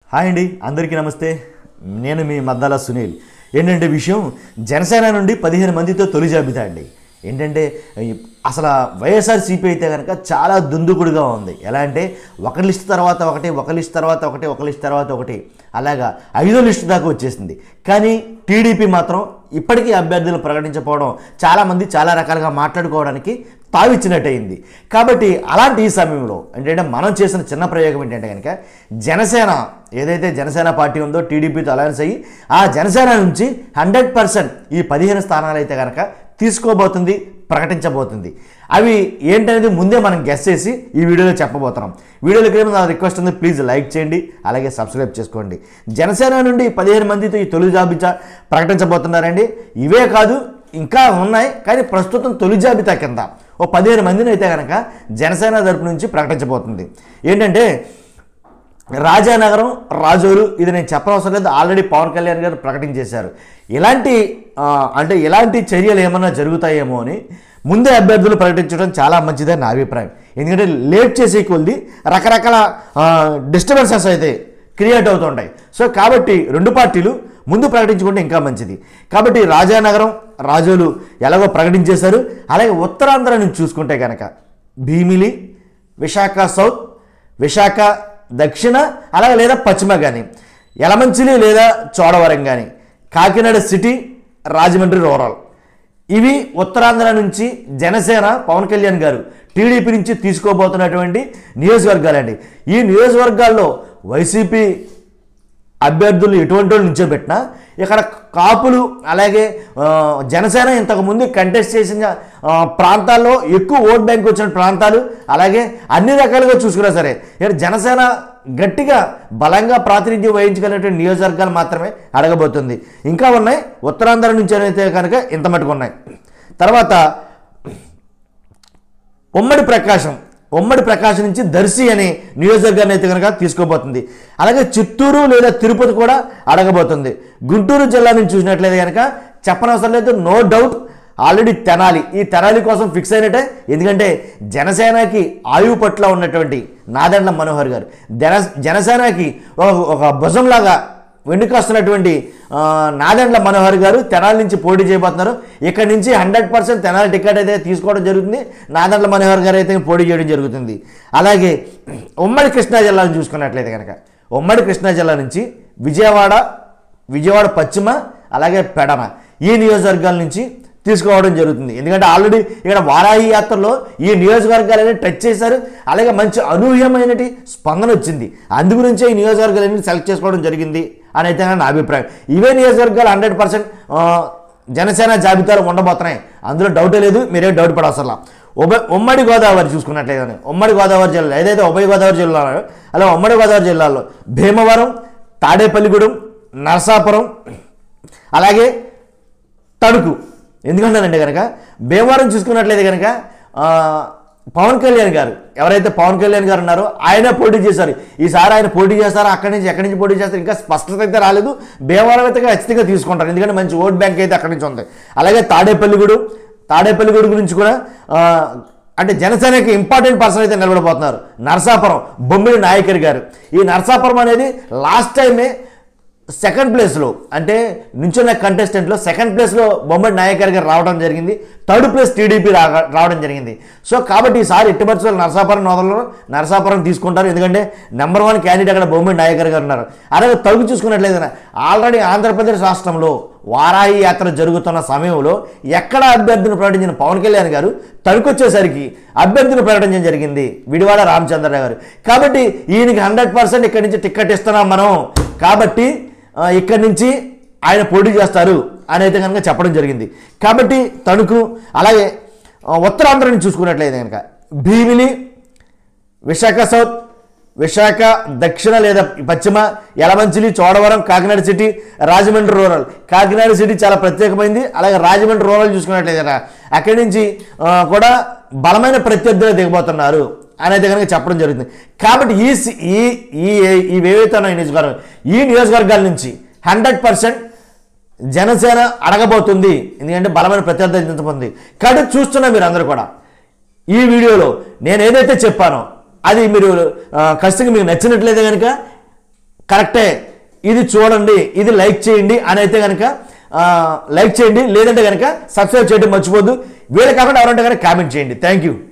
hi అండి అందరికీ నమస్తే నేను మీ మద్దాల సునీల్ ఏంటంటే విషయం జనసేన నుండి పదిహేను మందితో తొలి జాబితా అండి ఏంటంటే ఈ అసలు వైఎస్ఆర్సీపీ అయితే కనుక చాలా దుందుకుడుగా ఉంది ఎలా అంటే ఒక లిస్ట్ తర్వాత ఒకటి ఒక లిస్ట్ తర్వాత ఒకటి ఒక లిస్ట్ తర్వాత ఒకటి అలాగా ఐదో లిస్ట్ దాకా వచ్చేసింది కానీ టీడీపీ మాత్రం ఇప్పటికీ అభ్యర్థులు ప్రకటించకపోవడం చాలామంది చాలా రకాలుగా మాట్లాడుకోవడానికి తావిచ్చినట్టయింది కాబట్టి అలాంటి ఈ సమయంలో ఏంటంటే మనం చేసిన చిన్న ప్రయోగం ఏంటంటే కనుక జనసేన ఏదైతే జనసేన పార్టీ ఉందో టీడీపీతో అలయన్స్ అయ్యి ఆ జనసేన నుంచి హండ్రెడ్ పర్సెంట్ ఈ పదిహేను స్థానాలు అయితే కనుక తీసుకోబోతుంది ప్రకటించబోతుంది అవి ఏంటనేది ముందే మనం గెస్ చేసి ఈ వీడియోలో చెప్పబోతున్నాం వీడియోలోకి ఏమో నా రిక్వెస్ట్ ఉంది ప్లీజ్ లైక్ చేయండి అలాగే సబ్స్క్రైబ్ చేసుకోండి జనసేన నుండి పదిహేను మందితో ఈ తొలి జాబితా ప్రకటించబోతున్నారండి ఇవే కాదు ఇంకా ఉన్నాయి కానీ ప్రస్తుతం తొలి జాబితా కింద ఓ పదిహేను మందిని అయితే కనుక జనసేన తరపు నుంచి ప్రకటించబోతుంది ఏంటంటే రాజానగరం రాజోలు ఇది నేను చెప్పనవసరం లేదు ఆల్రెడీ పవన్ కళ్యాణ్ గారు ప్రకటించేశారు ఇలాంటి ఆ, అంటే ఇలాంటి చర్యలు ఏమన్నా జరుగుతాయేమో అని ముందే అభ్యర్థులు ప్రకటించడం చాలా మంచిదని నా అభిప్రాయం ఎందుకంటే లేట్ చేసే కొద్ది రకరకాల డిస్టర్బెన్సెస్ అయితే క్రియేట్ అవుతుంటాయి సో కాబట్టి రెండు పార్టీలు ముందు ప్రకటించుకుంటే ఇంకా మంచిది కాబట్టి రాజానగరం రాజోలు ఎలాగో ప్రకటించేశారు అలాగే ఉత్తరాంధ్ర నుంచి చూసుకుంటే కనుక భీమిలి విశాఖ సౌత్ విశాఖ దక్షిణ అలాగే లేదా పశ్చిమ కానీ యలమంచిలి లేదా చోడవరం కానీ కాకినాడ సిటీ రాజమండ్రి రూరల్ ఇవి ఉత్తరాంధ్ర నుంచి జనసేన పవన్ కళ్యాణ్ గారు టీడీపీ నుంచి తీసుకోబోతున్నటువంటి నియోజకవర్గాలండి ఈ నియోజకవర్గాల్లో వైసీపీ అభ్యర్థులు ఎటువంటి వాళ్ళు నిల్చోబెట్టినా ఇక్కడ కాపులు అలాగే ఆ, జనసేన ఇంతకుముందు కంటెస్ట్ చేసిన ఆ, ప్రాంతాల్లో ఎక్కువ ఓట్ బ్యాంక్ వచ్చిన ప్రాంతాలు అలాగే అన్ని రకాలుగా చూసుకున్నా సరే ఇక్కడ జనసేన గట్టిగా బలంగా ప్రాతినిధ్యం వహించగలిగినటువంటి నియోజకవర్గాలు మాత్రమే అడగబోతుంది ఇంకా ఉన్నాయి ఉత్తరాంధ్ర నుంచి అయితే కనుక ఇంత మటుకు ఉన్నాయి తర్వాత ఉమ్మడి ప్రకాశం ఉమ్మడి ప్రకాశం నుంచి దర్శి అనే నియోజకవర్గాన్ని అయితే కనుక తీసుకోబోతుంది అలాగే చిత్తూరు లేదా తిరుపతి కూడా అడగబోతుంది గుంటూరు జిల్లా నుంచి చూసినట్లయితే కనుక చెప్పనవసరం లేదు నో డౌట్ ఆల్రెడీ తెనాలి ఈ తెనాలి కోసం ఫిక్స్ అయినట్టే ఎందుకంటే జనసేనకి ఆయువు పట్ల ఉన్నటువంటి నాదెండ్ల మనోహర్ గారు జన జనసేనకి ఒక ఒక భుజంలాగా వెనుకొస్తున్నటువంటి ఆ, నాదెండ్ల మనోహర్ గారు తెనాలి నుంచి పోటీ చేయబోతున్నారు ఇక్కడ నుంచి హండ్రెడ్ పర్సెంట్ తెనాలి టికెట్ అయితే తీసుకోవడం జరుగుతుంది నాదెండ్ల మనోహర్ గారు అయితే పోటీ చేయడం జరుగుతుంది అలాగే ఉమ్మడి కృష్ణా జిల్లాను చూసుకున్నట్లయితే కనుక ఉమ్మడి కృష్ణా జిల్లా నుంచి విజయవాడ విజయవాడ పశ్చిమ అలాగే పెడమ ఈ నియోజకవర్గాల నుంచి తీసుకోవడం జరుగుతుంది ఎందుకంటే ఆల్రెడీ ఇక్కడ వారాహి యాత్రలో ఈ నియోజకవర్గాలన్నీ టచ్ చేశారు అలాగే మంచి అనూహ్యమైనటి స్పందన వచ్చింది అందు గురించే ఈ నియోజకవర్గాలన్నీ సెలెక్ట్ చేసుకోవడం జరిగింది అని అయితే నా అభిప్రాయం ఇవే నియోజకవర్గాలు హండ్రెడ్ పర్సెంట్ జనసేన జాబితాలో ఉండబోతున్నాయి అందులో డౌటే లేదు మీరేం డౌట్ పడవసరం ఉభ ఉమ్మడి గోదావరి చూసుకున్నట్లయితే ఉమ్మడి గోదావరి జిల్లా ఏదైతే ఉభయ గోదావరి జిల్లాలో అలా ఉమ్మడి గోదావరి జిల్లాలో భీమవరం తాడేపల్లిగూడెం నరసాపురం అలాగే తణుకు ఎందుకంటానంటే కనుక భీమవరం చూసుకున్నట్లయితే కనుక ఆ, పవన్ కళ్యాణ్ గారు ఎవరైతే పవన్ కళ్యాణ్ గారు ఉన్నారో ఆయనే పోటీ చేశారు ఈసారి ఆయన పోటీ చేస్తారో అక్కడి నుంచి ఎక్కడి నుంచి పోటీ చేస్తారు ఇంకా స్పష్టత అయితే రాలేదు భీమవరం అయితే ఖచ్చితంగా తీసుకుంటారు ఎందుకంటే మంచి ఓట్ బ్యాంక్ అయితే అక్కడి నుంచి ఉంది అలాగే తాడేపల్లిగూడు తాడేపల్లిగూడు గురించి కూడా ఆ, అంటే జనసేనకి ఇంపార్టెంట్ పర్సన్ అయితే నిలబడిపోతున్నారు నరసాపురం బొమ్మిడి నాయకర్ గారు ఈ నరసాపురం అనేది లాస్ట్ టైమే సెకండ్ ప్లేస్లో అంటే నుంచున్న కంటెస్టెంట్లో సెకండ్ ప్లేస్లో బొమ్మడి నాయకర్ గారు రావడం జరిగింది థర్డ్ ప్లేస్ టీడీపీ రా రావడం జరిగింది సో కాబట్టి ఈసారి ఎట్టి పరిస్థితుల్లో నరసాపురం నోదల్లో నరసాపురం తీసుకుంటారు ఎందుకంటే నెంబర్ వన్ క్యాండిడేట్ అక్కడ బొమ్మడి నాయకర్ గారు ఉన్నారు అలాగే తలుగు చూసుకున్నట్లయితే ఆల్రెడీ ఆంధ్రప్రదేశ్ రాష్ట్రంలో వారాహి యాత్ర జరుగుతున్న సమయంలో ఎక్కడ అభ్యర్థిని ప్రకటించిన పవన్ కళ్యాణ్ గారు తణుకొచ్చేసరికి అభ్యర్థిని ప్రకటించడం జరిగింది విడివాడ రామచంద్రరావు గారు కాబట్టి ఈయనకి హండ్రెడ్ పర్సెంట్ ఇక్కడి నుంచి టికెట్ ఇస్తున్నాం మనం కాబట్టి ఆ, ఇక్కడి నుంచి ఆయన పోటీ చేస్తారు అని అయితే కనుక చెప్పడం జరిగింది కాబట్టి తణుకు అలాగే ఆ, ఉత్తరాంధ్రని చూసుకున్నట్లయితే కనుక భీమిలి విశాఖ సౌత్ విశాఖ దక్షిణ లేదా పశ్చిమ Yelamanchili Chodavaram Kakinada city Rajahmundry rural Kakinada city చాలా ప్రత్యేకమైంది అలాగే రాజమండ్రి రూరల్ చూసుకున్నట్లయితే కనుక అక్కడి నుంచి ఆ, కూడా బలమైన ప్రత్యర్థులు దిగబోతున్నారు అని అయితే కనుక చెప్పడం జరుగుతుంది కాబట్టి ఈ సి- ఈ ఈ ఈ ఏవైతే ఉన్నాయో ఈ నియోజకవర్గం ఈ నియోజకవర్గాల నుంచి హండ్రెడ్ పర్సెంట్ జనసేన అడగబోతుంది ఎందుకంటే బలమైన ప్రత్యర్థి ఎంతమంది కాబట్టి చూస్తున్నా మీరు అందరూ కూడా ఈ వీడియోలో నేను ఏదైతే చెప్పానో అది మీరు ఆ, ఖచ్చితంగా మీకు నచ్చినట్లయితే కనుక కరెక్టే ఇది చూడండి ఇది లైక్ చేయండి అని అయితే కనుక లైక్ చేయండి లేదంటే కనుక సబ్స్క్రైబ్ చేయడం మర్చిపోద్దు వీళ్ళు కాకుండా ఎవరంటే కనుక కామెంట్ చేయండి థ్యాంక్ యూ